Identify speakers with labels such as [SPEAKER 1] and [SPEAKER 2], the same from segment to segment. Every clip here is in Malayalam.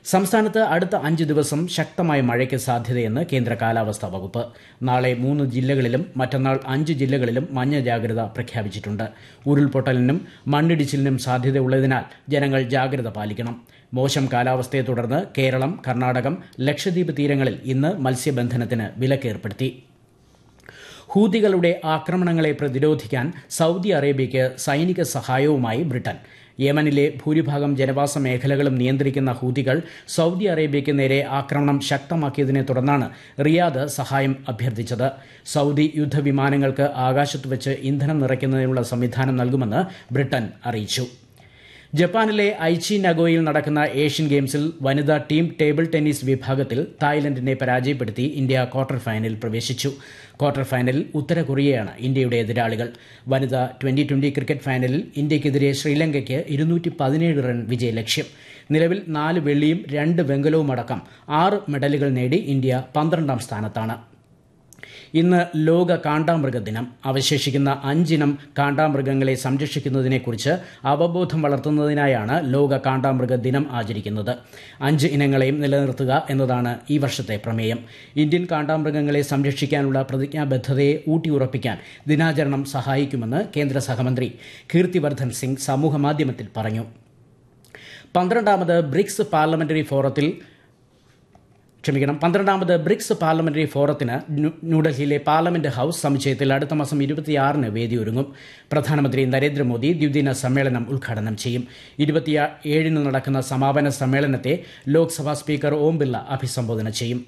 [SPEAKER 1] സംസ്ഥാനത്ത് അടുത്ത അഞ്ച് ദിവസം ശക്തമായ മഴയ്ക്ക് സാധ്യതയെന്ന് കേന്ദ്ര കാലാവസ്ഥാ വകുപ്പ് നാളെ മൂന്ന് ജില്ലകളിലും മറ്റന്നാൾ അഞ്ച് ജില്ലകളിലും മഞ്ഞ ജാഗ്രത പ്രഖ്യാപിച്ചിട്ടുണ്ട് ഉരുൾപൊട്ടലിനും മണ്ണിടിച്ചിലിനും സാധ്യതയുള്ളതിനാൽ ജനങ്ങൾ ജാഗ്രത പാലിക്കണം മോശം കാലാവസ്ഥയെ തുടർന്ന് കേരളം കർണാടകം ലക്ഷദ്വീപ് തീരങ്ങളിൽ ഇന്ന് മത്സ്യബന്ധനത്തിന് വിലക്കേർപ്പെടുത്തി ഹൂതികളുടെ ആക്രമണങ്ങളെ പ്രതിരോധിക്കാൻ സൗദി അറേബ്യയ്ക്ക് സൈനിക സഹായവുമായി ബ്രിട്ടൻ യമനിലെ ഭൂരിഭാഗം ജനവാസ മേഖലകളും നിയന്ത്രിക്കുന്ന ഹൂതികൾ സൗദി അറേബ്യയ്ക്ക് നേരെ ആക്രമണം ശക്തമാക്കിയതിനെ തുടർന്നാണ് റിയാദ് സഹായം അഭ്യർത്ഥിച്ചത് സൗദി യുദ്ധവിമാനങ്ങൾക്ക് ആകാശത്ത് വെച്ച് ഇന്ധനം നിറയ്ക്കുന്നതിനുള്ള സംവിധാനം നൽകുമെന്ന് ബ്രിട്ടൻ അറിയിച്ചു ജപ്പാനിലെ ഐച്ചി നഗോയിൽ നടക്കുന്ന ഏഷ്യൻ ഗെയിംസിൽ വനിതാ ടീം ടേബിൾ ടെന്നീസ് വിഭാഗത്തിൽ തായ്ലൻഡിനെ പരാജയപ്പെടുത്തി ഇന്ത്യ ക്വാർട്ടർ ഫൈനലിൽ പ്രവേശിച്ചു ക്വാർട്ടർ ഫൈനലിൽ ഉത്തര കൊറിയയാണ് ഇന്ത്യയുടെ എതിരാളികൾ വനിതാ ട്വന്റി ട്വന്റി ക്രിക്കറ്റ് ഫൈനലിൽ ഇന്ത്യയ്ക്കെതിരെ ശ്രീലങ്കയ്ക്ക് ഇരുന്നൂറ്റി പതിനേഴ് റൺ വിജയലക്ഷ്യം നിലവിൽ നാല് വെള്ളിയും രണ്ട് വെങ്കലവും അടക്കം ആറ് മെഡലുകൾ നേടി ഇന്ത്യ പന്ത്രണ്ടാം സ്ഥാനത്താണ് ഇന്ന് ലോക കാണ്ടാമൃഗ ദിനം അവശേഷിക്കുന്ന അഞ്ചിനം കാണ്ടാമൃഗങ്ങളെ സംരക്ഷിക്കുന്നതിനെക്കുറിച്ച് അവബോധം വളർത്തുന്നതിനായാണ് ലോക കാണ്ടാമൃഗ ദിനം ആചരിക്കുന്നത് അഞ്ച് ഇനങ്ങളെയും നിലനിർത്തുക എന്നതാണ് ഈ വർഷത്തെ പ്രമേയം ഇന്ത്യൻ കാണ്ടാമൃഗങ്ങളെ സംരക്ഷിക്കാനുള്ള പ്രതിജ്ഞാബദ്ധതയെ ഊട്ടിയുറപ്പിക്കാൻ ദിനാചരണം സഹായിക്കുമെന്ന് കേന്ദ്ര സഹമന്ത്രി കീർത്തിവർദ്ധൻ സിംഗ് സമൂഹമാധ്യമത്തിൽ പറഞ്ഞു പന്ത്രണ്ടാമത് ബ്രിക്സ് പാർലമെന്ററി ഫോറത്തിൽ ക്ഷമിക്കണം പന്ത്രണ്ടാമത് ബ്രിക്സ് പാർലമെന്ററി ഫോറത്തിന് ന്യൂഡൽഹിയിലെ പാർലമെന്റ് ഹൌസ് സമുച്ചയത്തിൽ അടുത്ത മാസം ഇരുപത്തിയാറിന് വേദിയൊരുങ്ങും പ്രധാനമന്ത്രി നരേന്ദ്രമോദി ദ്വിദിന സമ്മേളനം ഉദ്ഘാടനം ചെയ്യും ഇരുപത്തിയേഴിന് നടക്കുന്ന സമാപന സമ്മേളനത്തെ ലോക്സഭാ സ്പീക്കർ ഓം ബിർള അഭിസംബോധന ചെയ്യും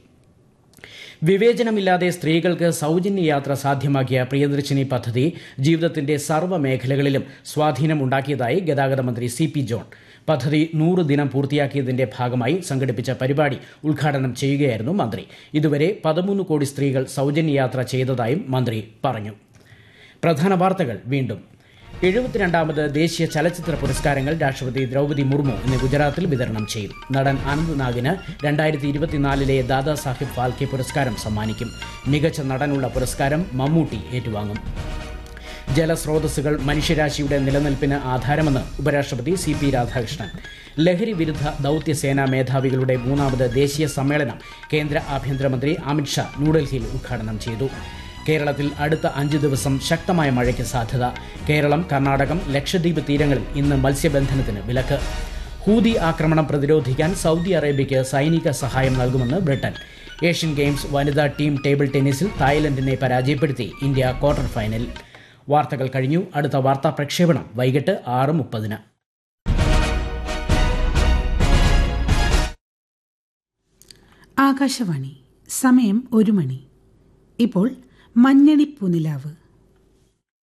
[SPEAKER 1] വിവേചനമില്ലാതെ സ്ത്രീകൾക്ക് സൌജന്യ യാത്ര സാധ്യമാക്കിയ പ്രിയദർശിനി പദ്ധതി ജീവിതത്തിന്റെ സർവ്വ മേഖലകളിലും സ്വാധീനമുണ്ടാക്കിയതായി ഗതാഗത മന്ത്രി സി പി ജോൺ പദ്ധതി നൂറ് ദിനം പൂർത്തിയാക്കിയതിന്റെ ഭാഗമായി സംഘടിപ്പിച്ച പരിപാടി ഉദ്ഘാടനം ചെയ്യുകയായിരുന്നു മന്ത്രി ഇതുവരെ പതിമൂന്ന് കോടി സ്ത്രീകൾ സൌജന്യ യാത്ര ചെയ്തതായും മന്ത്രി പറഞ്ഞു പ്രധാന വാർത്തകൾ വീണ്ടും എഴുപത്തിരണ്ടാമത് ദേശീയ ചലച്ചിത്ര പുരസ്കാരങ്ങൾ രാഷ്ട്രപതി ദ്രൗപദി മുർമു ഇന്ന് ഗുജറാത്തിൽ വിതരണം ചെയ്യും നടൻ അനന്ത് നാഗിന് രണ്ടായിരത്തി ഇരുപത്തിനാലിലെ ദാദാ സാഹിബ് ഫാൽക്കെ പുരസ്കാരം സമ്മാനിക്കും മികച്ച നടനുള്ള പുരസ്കാരം മമ്മൂട്ടി ഏറ്റുവാങ്ങും ജലസ്രോതസ്സുകൾ മനുഷ്യരാശിയുടെ നിലനിൽപ്പിന് ആധാരമെന്ന് ഉപരാഷ്ട്രപതി സി പി രാധാകൃഷ്ണൻ ലഹരി വിരുദ്ധ ദൌത്യസേനാ മേധാവികളുടെ മൂന്നാമത് ദേശീയ സമ്മേളനം കേന്ദ്ര ആഭ്യന്തരമന്ത്രി അമിത്ഷാ ന്യൂഡൽഹിയിൽ ഉദ്ഘാടനം ചെയ്തു കേരളത്തിൽ അടുത്ത അഞ്ച് ദിവസം ശക്തമായ മഴയ്ക്ക് സാധ്യത കേരളം കർണാടകം ലക്ഷദ്വീപ് തീരങ്ങളിൽ ഇന്ന് മത്സ്യബന്ധനത്തിന് വിലക്ക് ഹൂതി ആക്രമണം പ്രതിരോധിക്കാൻ സൗദി അറേബ്യയ്ക്ക് സൈനിക സഹായം നൽകുമെന്ന് ബ്രിട്ടൻ ഏഷ്യൻ ഗെയിംസ് വനിതാ ടീം ടേബിൾ ടെന്നീസിൽ തായ്ലൻഡിനെ പരാജയപ്പെടുത്തി ഇന്ത്യ ക്വാർട്ടർ ഫൈനലിൽ വാർത്തകൾ കഴിഞ്ഞു അടുത്ത വാർത്താ പ്രക്ഷേപണം വൈകിട്ട് ആറ് മുപ്പതിന്
[SPEAKER 2] ആകാശവാണി സമയം ഒരു മണി ഇപ്പോൾ മഞ്ഞണി പൂനിലാവ്